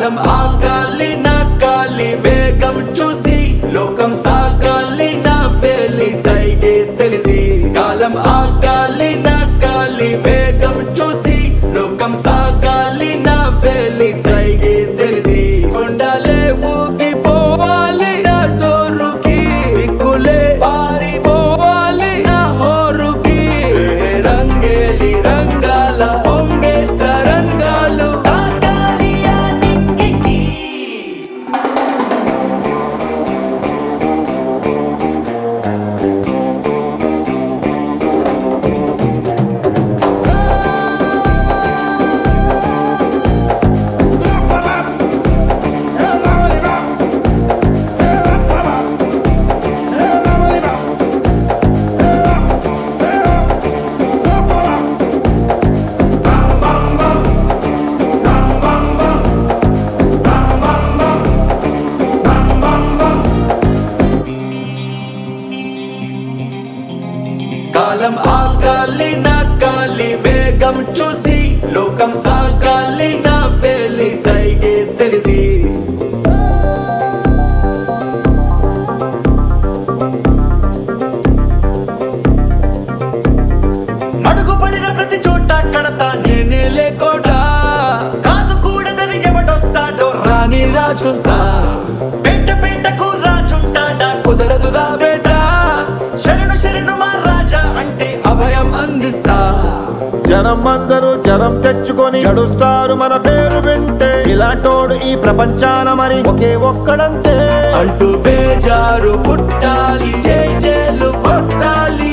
కాలం ఆకాలి నా కాలి వేగం చూసి లోకం సాకాలి నా వేలి సైగే తెలిసి కాలం ఆకాలి నా కాలి వేగం చూసి లోకం సాకాలి నా వేలి సైగే తెలిసి కొండలే ఊగిపోవాలి నా జోరుకి దిక్కులే పారిపోవాలి నా హోరుకి ఏ రంగేలి రంగాల పొంగే తరంగాలు తాకాలి ఆ నింగికి కాలం ఆకాలి నా కాలి వేగం చూసి లోకం సాకాలి నా వేలి సైగే తెలిసి అడుగుపడిన ప్రతి చోట కడతా నేనే లేకోటా కాదు కూడదని ఎవడొస్తాడో రా రాని రాజుస్తా పెంట పెంటకు రాజుంటాడా కుదరదుగా బేటా శరణు శరణు మా రాజా అంటే అభయం అందిస్తా జనం అందరూ జనం తెచ్చుకొని చడుస్తారు మన పేరు వింటే ఇలాంటోడు ఈ ప్రపంచాన మరి ఒకే ఒక్కడంతే అంటూ బేజారు పుట్టాలి జై జైలు కొట్టాలి